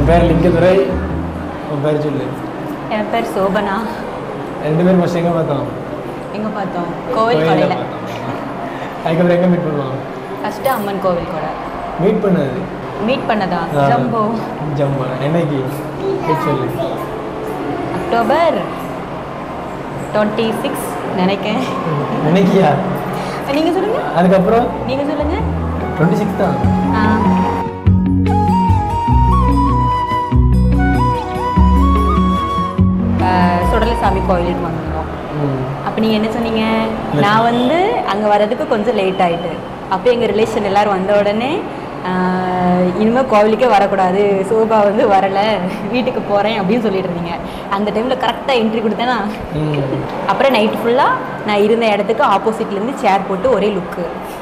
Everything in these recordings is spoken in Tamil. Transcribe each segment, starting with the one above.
என் பேர் லிங்கதுரை உன் பேர் சொல்லு என் பேர் சோபனா ரெண்டு பேரும் ஃபஸ்ட் எங்கே பார்த்தோம் எங்கே பார்த்தோம் கோவில் கோயில்ல கடையில் பார்த்தோம் அதுக்கப்புறம் எங்கே மீட் பண்ணுவோம் ஃபஸ்ட்டு அம்மன் கோவில் கூட மீட் பண்ணது மீட் பண்ணதா ஆ. ஜம்போ ஜம்மா என்னைக்கு Date சொல்லு அக்டோபர் டுவெண்ட்டி சிக்ஸ் நினைக்கேன் நினைக்கியா நீங்கள் சொல்லுங்கள் அதுக்கப்புறம் நீங்கள் சொல்லுங்கள் டுவெண்ட்டி சிக்ஸ் தான் ஆ ஆ, சுடலசாமி கோயிலுக்கு வந்திருந்தோம் ம். அப்போ நீங்கள் என்ன சொன்னீங்க நான் வந்து அங்கே வர்றதுக்கு கொஞ்சம் லேட் ஆயிட்டு அப்போ எங்கள் ரிலேஷன் எல்லாரும் வந்த உடனே இனிமேல் கோவிலுக்கே வரக்கூடாது சோபா வந்து வரலை வீட்டுக்கு போகிறேன் அப்படின்னு சொல்லிட்டு இருந்தீங்க அந்த டைமில் கரெக்டாக என்ட்ரி கொடுத்தேனா ம். அப்புறம் நைட்டு ஃபுல்லாக நான் இருந்த இடத்துக்கு ஆப்போசிட்லேருந்து சேர் போட்டு ஒரே லுக்கு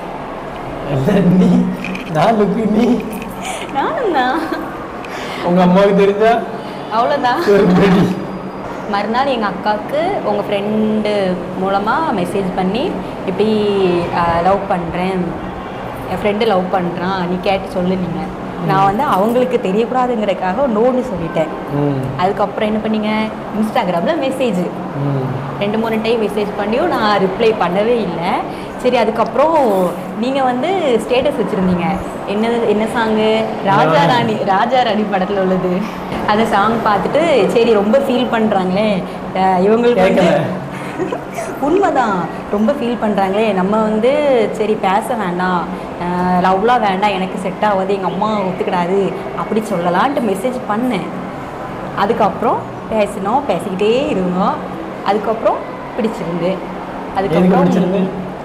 இல்ல, நீ நான் லுக்கு நீ நானும் தான் உங்க அம்மாவுக்கு தெரிஞ்சா அவ்வளோதான் ரெடி மறுநாள் எங்கள் அக்காவுக்கு உங்கள் ஃப்ரெண்டு மூலமாக மெசேஜ் பண்ணி இப்படி லவ் பண்ணுறேன் என் ஃப்ரெண்டு லவ் பண்ணுறான் நீ கேட்டு சொல்லு நீங்கள் நான் வந்து அவங்களுக்கு தெரியக்கூடாதுங்கிறதுக்காக நோன்னு சொல்லிட்டேன் ம் அதுக்கப்புறம் என்ன பண்ணீங்க இன்ஸ்டாகிராமில் மெசேஜ் ம் ரெண்டு மூணு டைம் மெசேஜ் பண்ணியும் நான் ரிப்ளை பண்ணவே இல்லை சரி அதுக்கப்புறம் நீங்கள் வந்து ஸ்டேட்டஸ் வச்சுருந்தீங்க என்ன என்ன சாங்கு ராஜா ராணி ராஜா ராணி படத்தில் உள்ளது அந்த சாங் பார்த்துட்டு சரி ரொம்ப ஃபீல் பண்ணுறாங்களே இவங்களுக்கு வந்து கேட்கல உண்மைதான் ரொம்ப ஃபீல் பண்ணுறாங்களே நம்ம வந்து சரி பேச வேண்டாம் லவ்லாம் வேண்டாம் எனக்கு செட் ஆகாது எங்கள் அம்மா ஒத்துக்கிடாது அப்படி சொல்லலான்ட்டு மெசேஜ் பண்ணேன் அதுக்கப்புறம் பேசினோம் பேசிக்கிட்டே இருந்தோம் அதுக்கப்புறம் பிடிச்சிருந்து எதுக்கு பிடிச்சிருந்து?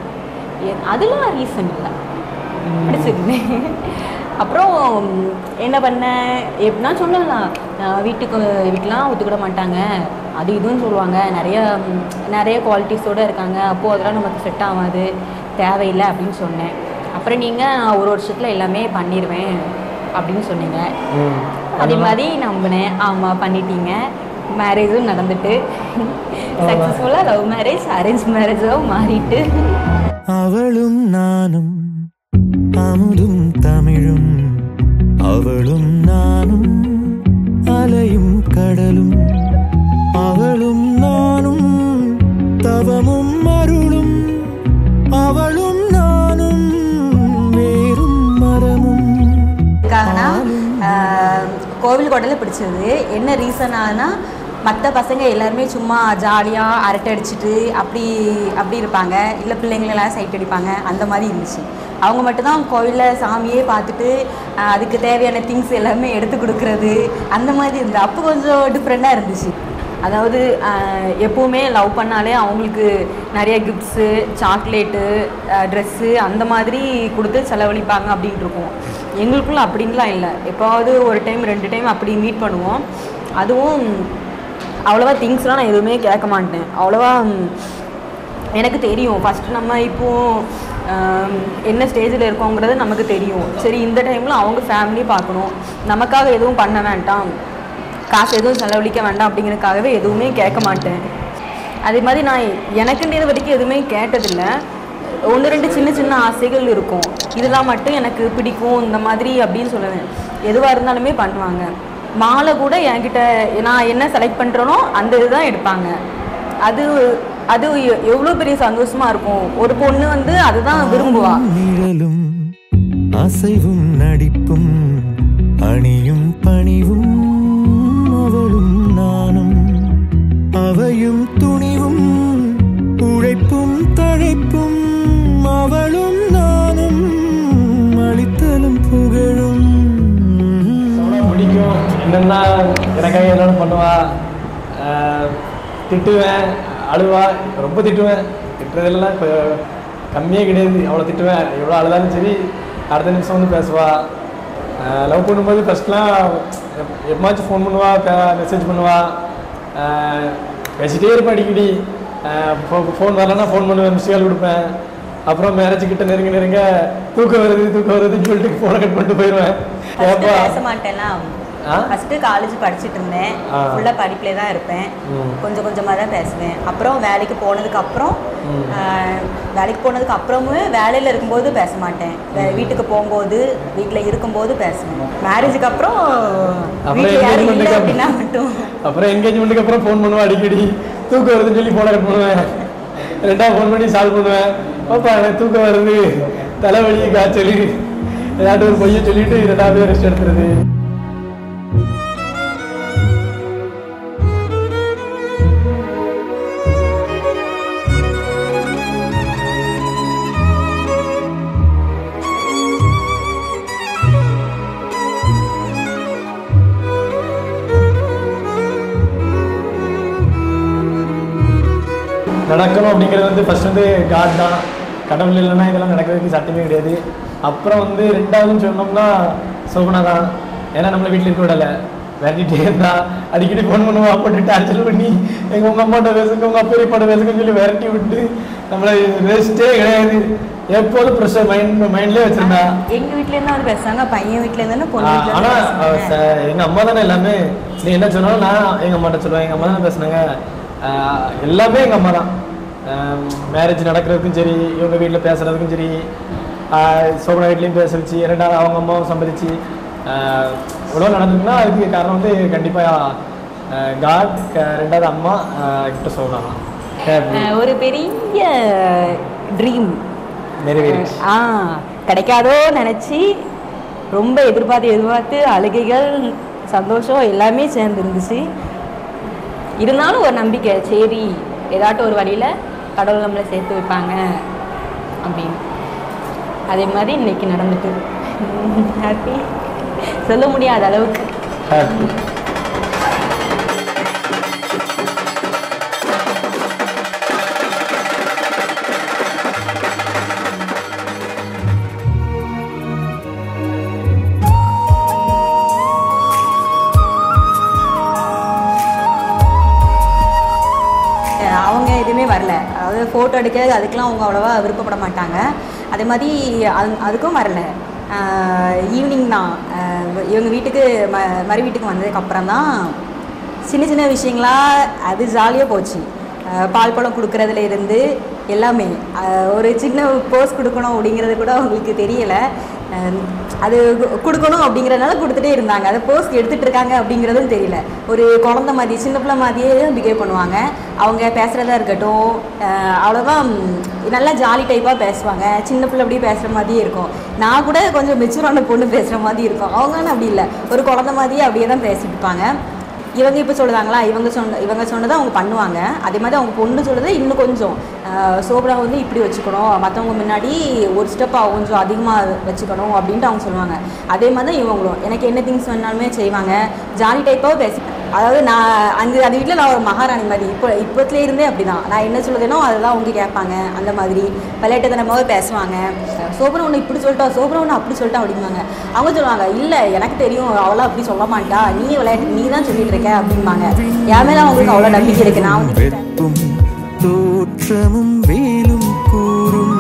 எ- அதெல்லாம் ரீசன் இல்லை பிடிச்சிருந்தேன் அப்புறம் என்ன பண்ணேன் எப்படின்னா சொல்லலாம் நான் வீட்டுக்கு வீட்டுலாம் ஒத்துக்கிட மாட்டாங்க அது இதுன்னு சொல்லுவாங்க நிறைய ம், நிறைய குவாலிட்டிஸோடு இருக்காங்க அப்போது அதெல்லாம் நமக்கு செட் ஆகாது தேவையில்லை அப்படின்னு சொன்னேன் அப்புறம் நீங்கள் ஒரு வருஷத்தில் எல்லாமே பண்ணிடுவேன் அப்படின்னு சொன்னீங்க ம் அதே மாதிரி நம்பினேன் ஆமாம் பண்ணிட்டீங்க மேரேஜும் நடந்துட்டு சக்ஸஸ்ஃபுல்லாக லவ் மேரேஜ் அரேஞ்ச் மேரேஜாக மாறிட்டு அவளும் நானும் அமுதும் தமிழும் அவளும் நானும் அலையும் கடலும் அவளும் நானும் தவமும் அருளும் அவளும் நானும் வேறும் மரமும் இருக்காங்கன்னா ஆஹ், கோவில் கொடையில் பிடிச்சது என்ன ரீசனானா மற்ற பசங்க எல்லாருமே சும்மா ஜாலியாக அரட்டை அடிச்சிட்டு அப்படி அப்படி இருப்பாங்க இல்லை பிள்ளைங்களெல்லாம் சைட் அடிப்பாங்க அந்த மாதிரி இருந்துச்சு அவங்க மட்டும்தான் கோவிலில் சாமியே பார்த்துட்டு ஆஹ், அதுக்கு தேவையான திங்ஸ் எல்லாமே எடுத்து கொடுக்குறது அந்த மாதிரி இருந்தது அப்போ கொஞ்சம் டிஃப்ரெண்ட்டாக இருந்துச்சு அதாவது ஆஹ், எப்பவுமே லவ் பண்ணாலே அவங்களுக்கு நிறைய கிஃப்ட்ஸு சாக்லேட்டு ட்ரெஸ்ஸு அந்த மாதிரி கொடுத்து செலவழிப்பாங்க அப்படின்ட்டு இருக்கும் எங்களுக்குள்ள அப்படின்லாம் இல்லை எப்போவாவது ஒரு டைம் ரெண்டு டைம் அப்படி மீட் பண்ணுவோம் அதுவும் அவ்வளோவா திங்ஸ்லாம் நான் எதுவுமே கேட்க மாட்டேன் அவ்வளோவா ம், எனக்கு தெரியும் ஃபஸ்ட்டு நம்ம இப்போ ஆம், என்ன ஸ்டேஜில் இருக்கோங்கிறது நமக்கு தெரியும் சரி இந்த டைமில் அவங்க ஃபேமிலி பார்க்கணும் நமக்காக எதுவும் பண்ண வேண்டாம் காசு எதுவும் செலவழிக்க வேண்டாம் அப்படிங்கிறதுக்காகவே எதுவுமே கேட்க மாட்டேன் அதே மாதிரி நான் எனக்குன்னு இது வரைக்கும் எதுவுமே கேட்டதில்லை ஒன்று ரெண்டு சின்ன சின்ன ஆசைகள் இருக்கும் இதெல்லாம் மட்டும் எனக்கு பிடிக்கும் இந்த மாதிரி அப்படின்னு சொல்லுவேன் எதுவாக இருந்தாலுமே பண்ணுவாங்க மாலை கூட என்கிட்ட நான் என்ன செலக்ட் பண்ணுறேனோ அந்த இதுதான் எடுப்பாங்க அது அது எ- எவ்வளோ பெரிய சந்தோஷமா இருக்கும் ஒரு பொண்ணு வந்து அதுதான் விரும்புவா நிழலும் அசைவும் நடிப்பும் அணியும் பணிவும் அவளும் நானும் அவையும் துணிவும் உழைப்பும் தழைப்பும் அவளும் நானும் அளித்தலும் புகழும் சொன்னா பிடிக்கும் என்னென்னா எனக்காக எல்லாம் பண்ணுவா ஆஹ் திட்டுவேன் அழுவா ரொம்ப திட்டுவேன் திட்டுறதெல்லாம் இப்போ கம்மியே கிடையாது அவ்வளோ திட்டுவேன் எவ்வளோ அழுதாலும் சரி அடுத்த நிமிஷம் வந்து பேசுவா லவ் பண்ணும்போது ஃபஸ்ட்லாம் எப்பமாச்சும் ஃபோன் பண்ணுவா மெசேஜ் பண்ணுவா ஆஹ் பேசிட்டே இருப்பேன் அடிக்கடி ஃபோன் வரலன்னா ஃபோன் பண்ணுவேன் மிஸ் கால் கொடுப்பேன் அப்புறம் மேரேஜ் கிட்ட நெருங்க நெருங்க தூக்கம் வருது தூக்கம் வருதுன்னு சொல்லிட்டு ஃபோனை கட் பண்ணிட்டு போயிடுவேன் First ஏப்பா பேச மாட்டேன்லாம் ஆ? ஃபஸ்ட்டு காலேஜ் படிச்சுட்டு இருந்தேன் ஆ. ஃபுல்லாக படிப்பிலே தான் இருப்பேன் ம். கொஞ்சம் கொஞ்சமாக தான் பேசுவேன் அப்புறம் வேலைக்கு போனதுக்கு அப்புறம் ம். ஆஹ், வேலைக்கு போனதுக்கு அப்புறமும் வேலையில் இருக்கும்போது பேச மாட்டேன் வே- வீட்டுக்கு போகும்போது வீட்டில் இருக்கும்போது பேசுவேன் மேரேஜுக்கு அப்புறம் அப்புறம் வீட்டில் யாரும் engagement இல்லை க்கு அப்படின்னா மட்டும் அப்புறம் என்கேஜ்மெண்ட்டுக்கு அப்புறம் ஃபோன் பண்ணுவேன் அடிக்கடி தூக்கம் வருதுன்னு சொல்லி ஃபோனை கட் பண்ணுவேன் ரெண்டாவது ஃபோன் பண்ணி சால்வ் பண்ணுவேன் பாப்பா எனக்கு தூக்கம் வருது தலைவலி காய்ச்சல் ஏதாட்டும் ஒரு பொய்யை சொல்லிட்டு ரெண்டாவது ரெஸ்ட் எடுத்துருது நடக்கணும் அப்படிங்கிறது வந்து ஃபர்ஸ்ட் வந்து காட் தான் கடவுள் இல்லைன்னா இதெல்லாம் நடக்கிறதுக்கு சட்டமே கிடையாது அப்புறம் வந்து ரெண்டாவதுன்னு சொன்னோம்னா சோபனா தான் ஏன்னா நம்மளை வீட்டில் இருக்க விடலை விரட்டிகிட்டே இருந்தா அடிக்கடி ஃபோன் பண்ணுவோம் அப்படி டார்ச்சர் பண்ணி எங்கள் உங்கள் அம்மாட்ட பேசுங்க உங்கள் அப்பா அப்பாட்ட பேசுங்கன்னு சொல்லி விரட்டி விட்டு நம்மளை ரெஸ்ட்டே கிடையாது எப்போதும் ப்ரெஷர் மைண்ட் மைண்ட்லேயே வச்சிருந்தா எங்கள் வீட்டிலேருந்து வந்து பேசுவாங்க பையன் வீட்டிலேருந்து பொண்ணு ஆஹ் ஆனா வீட்டிலேருந்து அவ பேசுவாங்க ச- எங்க அம்மா தானே எல்லாமே நீ என்ன சொன்னாலும் நான் எங்க அம்மாட்ட சொல்லுவேன் எங்க அம்மா தானே பேசுனாங்க ஆஹ் எல்லாமே எங்க அம்மா தான் மேரேஜ் நடக்கிறதுக்கும் சரி இவங்க வீட்டில் பேசுறதுக்கும் சரி ஆஹ் சோபனா வீட்லேயும் பேச வச்சு ரெண்டாவது அவங்க அம்மாவும் சம்மதிச்சு ஆஹ் இவ்வளோ நடந்ததுன்னா அதுக்கு காரணம் வந்து கண்டிப்பாக காட் ரெண்டாவது அம்மா கிட்ட சோபனா தான் Happy. ஆஹ் ஒரு பெரிய ட்ரீம் நிறைவேறிச்சு ஆ கிடைக்காதோ நினச்சி ரொம்ப எதிர்பார்த்து எதிர்பார்த்து அழுகைகள் சந்தோஷம் எல்லாமே சேர்ந்து இருந்துச்சு இருந்தாலும் ஒரு நம்பிக்கை சரி ஏதாட்டும் ஒரு வழியில் கடவுள் நம்மளை சேர்த்து வைப்பாங்க அப்படின்னு அதே மாதிரி இன்னைக்கு நடந்துட்டு ஹாப்பி சொல்ல முடியாத அளவுக்கு ஹாப்பி அஹ் அவங்க எதுவுமே வரல அதாவது ஃபோட்டோ எடுக்க அதுக்கெலாம் அவங்க அவ்வளோவா விருப்பப்பட மாட்டாங்க அதே மாதிரி அது அதுக்கும் வரல ஈவினிங் தான் அஹ் இவங்க வீட்டுக்கு ம மறு வீட்டுக்கு வந்ததுக்கப்புறம் தான் சின்ன சின்ன விஷயங்களா அது ஜாலியாக போச்சு அஹ் பால் பழம் கொடுக்கறதுல இருந்து எல்லாமே அஹ் ஒரு சின்ன போஸ் கொடுக்கணும் அப்படிங்கிறது கூட அவங்களுக்கு தெரியலை அஹ் அது கு- கொடுக்கணும் அப்படிங்கிறதுனால கொடுத்துட்டே இருந்தாங்க அதை போஸ்ட் எடுத்துட்டு இருக்காங்க அப்படிங்கிறதும் தெரியல ஒரு குழந்த மாதிரி சின்ன பிள்ளை மாதிரியே பிஹேவ் பண்ணுவாங்க அவங்க பேசுகிறதா இருக்கட்டும் அஹ் அவ்வளோதான் ம், நல்லா ஜாலி டைப்பாக பேசுவாங்க சின்ன பிள்ளை அப்படியே பேசுகிற மாதிரியே இருக்கும் நான் கூட கொஞ்சம் மெச்சூரான பொண்ணு பேசுகிற மாதிரி இருக்கும் அவங்க ஆனால் அப்படி இல்லை ஒரு குழந்த மாதிரியே அப்படியே தான் பேசிட்டு இருப்பாங்க இவங்க இப்போ சொல்லுதாங்களா இவங்க சொன்ன இவங்க சொன்னதை அவங்க பண்ணுவாங்க அதே மாதிரி அவங்க பொண்ணு சொல்லுறது இன்னும் கொஞ்சம் சோபரா வந்து இப்படி வச்சுக்கணும் மற்றவங்க முன்னாடி ஒரு ஸ்டெப் கொஞ்சம் அதிகமாக வச்சுக்கணும் அப்படின்ட்டு அவங்க சொல்லுவாங்க அதே மாதிரி தான் இவங்களும் எனக்கு என்ன திங்ஸ் வேணாலுமே செய்வாங்க ஜாலி டைப்பாக பேசி அதாவது நான் அந்த அந்த வீட்டில் நான் ஒரு மகாராணி மாதிரி இப்போ இப்போத்துலேயே இருந்தே அப்படி தான் நான் என்ன சொல்லுதேனோ அதெல்லாம் அவங்க கேட்பாங்க அந்த மாதிரி விளையாட்டுத்தனமாகவே பேசுவாங்க சோபரம் ஒன்று இப்படி சொல்லிட்டா சோபரம் ஒன்று அப்படி சொல்லிட்டா அப்படிம்பாங்க அவங்க சொல்லுவாங்க இல்லை எனக்கு தெரியும் அவளாம் அப்படி சொல்ல மாட்டா நீ விளையாட்டு நீ தான் சொல்லிட்டு இருக்க அப்படிம்பாங்க என் மேலே அவங்களுக்கு அவ்வளோ நம்பிக்கை இருக்குது நான் வந்து வெப்பும் தோற்றமும் வேலும் கூறும்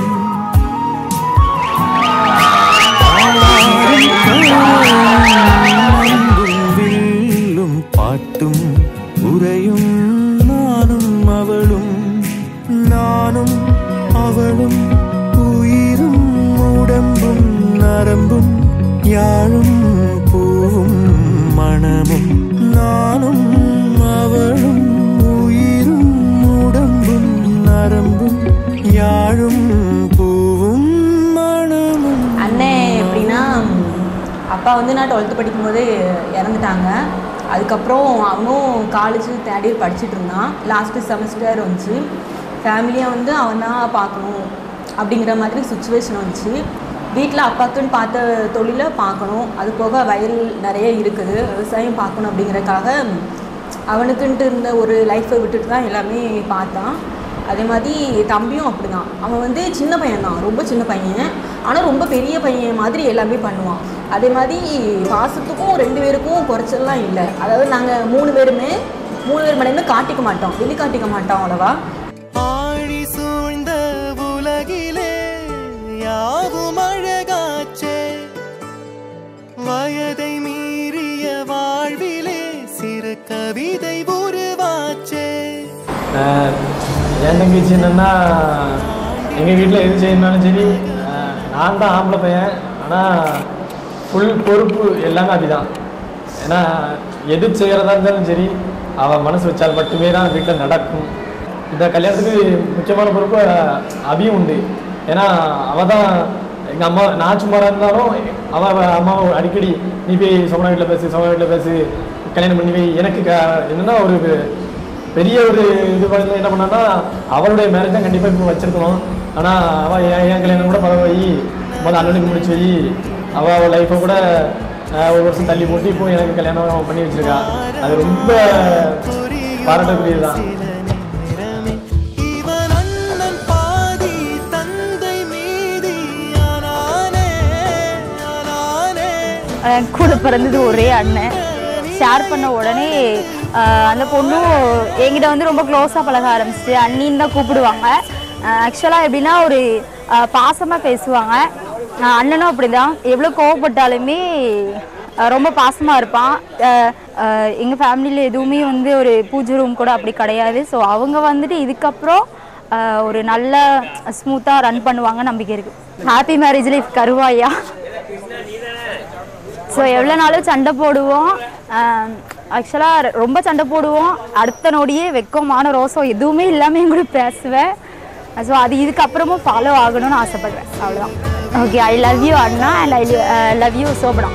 அன்பும் வில்லும் பாட்டும் உரையும் நானும் அவளும் நானும் அவளும் உயிரும் உடம்பும் நரம்பும் யாழும் பூவும் மணமும் நானும் அவளும் உயிரும் உடம்பும் நரம்பும் யாழும் பூவும் மணமும் அண்ணன் எப்படின்னா அப்பா வந்து நான் டுவெல்த்து படிக்கும்போது இறந்துட்டாங்க அதுக்கப்புறம் அவனும் காலேஜ் தேர்ட் இயர் படிச்சுட்டு இருந்தான் லாஸ்ட்டு செமஸ்டர் வந்துச்சு ஃபேமிலியாக வந்து அவன் தான் பார்க்கணும் அப்படிங்கிற மாதிரி சுச்சுவேஷன் வந்துச்சு வீட்டில் அப்பாக்குன்னு பார்த்த தொழிலை பார்க்கணும் அது போக வயல் நிறைய இருக்குது விவசாயம் பார்க்கணும் அப்படிங்கிறதுக்காக அவனுக்குன்ட்டு இருந்த ஒரு லைஃப்பை விட்டுட்டு தான் எல்லாமே பார்த்தான் அதே மாதிரி தம்பியும் அப்படிதான் அவன் வந்து சின்ன பையன் தான் ரொம்ப சின்ன பையன் ஆனால் ரொம்ப பெரிய பையன் மாதிரி எல்லாமே பண்ணுவான் அதே மாதிரி பாசத்துக்கும் ரெண்டு பேருக்கும் குறைச்சல்லாம் இல்லை அதாவது நாங்கள் மூணு பேருமே மூணு பேர் மனையுமே காட்டிக்க மாட்டோம் வெளி காட்டிக்க மாட்டோம் அவ்வளவா ஆழி சூழ்ந்த உலகிலே யாவும் அழகாச்சே வயதை மீறிய ஆஹ் என் தங்கச்சி என்னென்னா எங்கள் வீட்டில் எது செய்யணும்னாலும் சரி ஆஹ் நான் தான் ஆம்பளை பையன் ஆனால் ஃபுல் பொறுப்பு எல்லாமே அப்படிதான் ஏன்னா எது செய்கிறதா இருந்தாலும் சரி அவள் மனசு வச்சால் மட்டுமே தான் வீட்டில் நடக்கும் இந்த கல்யாணத்துக்கு முக்கியமான பொறுப்பு அஹ், அபியும் உண்டு ஏன்னா அவள் தான் எங்கள் அம்மா நான் சும்மா இருந்தாலும் அவள் அவள் அம்மாவை அடிக்கடி நீ போய் சோமனா வீட்டில் பேசு சோமனா வீட்டில் பேசு கல்யாணம் பண்ணி வை எனக்கு க என்னன்னா ஒரு பெரிய ஒரு இது பண்ணி என்ன பண்ணான்னா அவளுடைய மேரேஜ் தான் கண்டிப்பாக இப்போ வச்சிருக்கணும் ஆனால் அவள் என் என் கல்யாணம் கூட பரவ வை முதல் அண்ணனுக்கு முடிச்சு வை அவள் அவள் லைஃப்பை கூட அஹ், ஒரு வருஷம் தள்ளி போட்டு இப்போ எனக்கு கல்யாணம் பண்ணி வச்சிருக்கா அது ரொம்ப பாராட்டக்கூடியது தான் இவன் அண்ணன் பாதி தந்தை மீதி ஆனானே ஆனானே என் கூட பிறந்தது ஒரே அண்ணன் ஷேர் பண்ண உடனே ஆஹ் அந்த பொண்ணும் என்கிட்ட வந்து ரொம்ப க்ளோஸாக பழக ஆரம்பிச்சிட்டு அண்ணின்னு தான் கூப்பிடுவாங்க ஆக்சுவலாக எப்படின்னா ஒரு பாசமாக பேசுவாங்க ஆஹ் அண்ணனும் அப்படிதான் எவ்வளோ கோவப்பட்டாலுமே ஆஹ் ரொம்ப பாசமாக இருப்பான் எங்கள் ஃபேமிலியில் எதுவுமே வந்து ஒரு பூஜை ரூம் கூட அப்படி கிடையாது ஸோ அவங்க வந்துட்டு இதுக்கப்புறம் ஆஹ் ஒரு நல்ல ஸ்மூத்தாக ரன் பண்ணுவாங்க நம்பிக்கை இருக்குது ஹாப்பி மேரேஜ் லைஃப் கருவாயா ஸோ எவ்வளோ நாளும் சண்டை போடுவோம் ஆக்சுவலாக ரொம்ப சண்டை போடுவோம் அடுத்த நொடியே வெக்கமான ரோசம் எதுவுமே இல்லாமல் என் கூட பேசுவேன் ஸோ அது இதுக்கப்புறமும் ஃபாலோ ஆகணும்னு ஆசைப்படுவேன் அவ்வளோதான் ஓகே ஐ லவ் யூ அண்ணா and I love you Shobana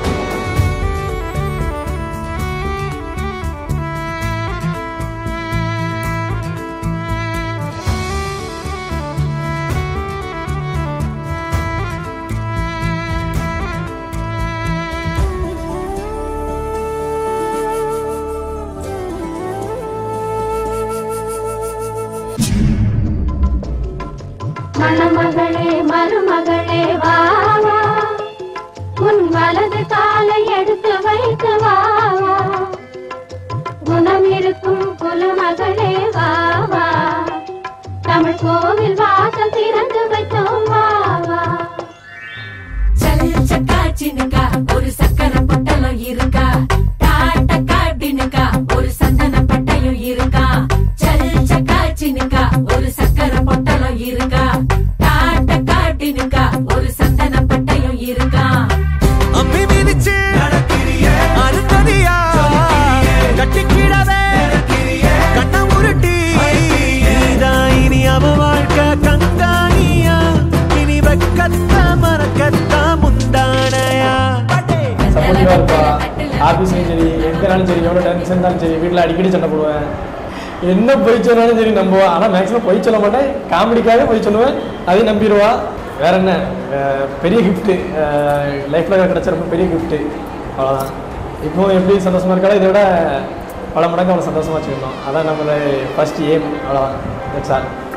மணமகளே மருமகளே வா வா உன் வலது காலை எடுத்து வைத்து வா வா குணம் இருக்கும் குலமகளே வா வா தமிழ் கோவில் வாசல் திறந்து வைத்தோம் வா வா சக்கா சின்னுக்கா ஒரு சக்கர பொட்டலம் இருக்கா டாட்டக்கா டினுக்கா ஒரு சந்தன பட்டையும் இருக்கா சல் சக்கா சின்னுக்கா ஒரு சக்கர பொட்டலம் இருக்கா டாட்டக்கா டினுக்கா ஒரு சந்தன பட்டையும் இருக்கா அம்பி மிதிச்சு அருந்ததியா கட்டிக்கிடவே கண்ண உருட்டி நீதான் இனி அவ வாழ்க்கை கங்காணியா இனி வெக்கத்த மறக்கத்த முந்தானையா சப்போர்ட்டிவாக இருப்பா ஆஃபீஸ்லையும் சரி எங்கேனாலும் சரி எவ்வளோ டென்ஷன் இருந்தாலும் சரி வீட்டில் அடிக்கடி சண்டை போடுவேன் என்ன பொய் சொன்னாலும் சரி நம்புவா ஆனால் மேக்ஸிமம் பொய் சொல்ல மாட்டேன் காமெடிக்காக பொய் சொல்லுவேன் அதையும் நம்பிடுவா வேற என்ன அஹ் பெரிய கிஃப்ட்டு லைஃப்பில் கிடைச்ச ரொம்ப பெரிய கிஃப்ட்டு அவ்வளோதான் இப்போ எப்படி சந்தோஷமா இருக்காளோ இதை விட பல மடங்கு அவளை சந்தோஷமா வச்சுக்கணும் அதான் நம்மளோட ஃபர்ஸ்ட் எய்ம் அவ்வளோதான் தட்ஸ் ஆல்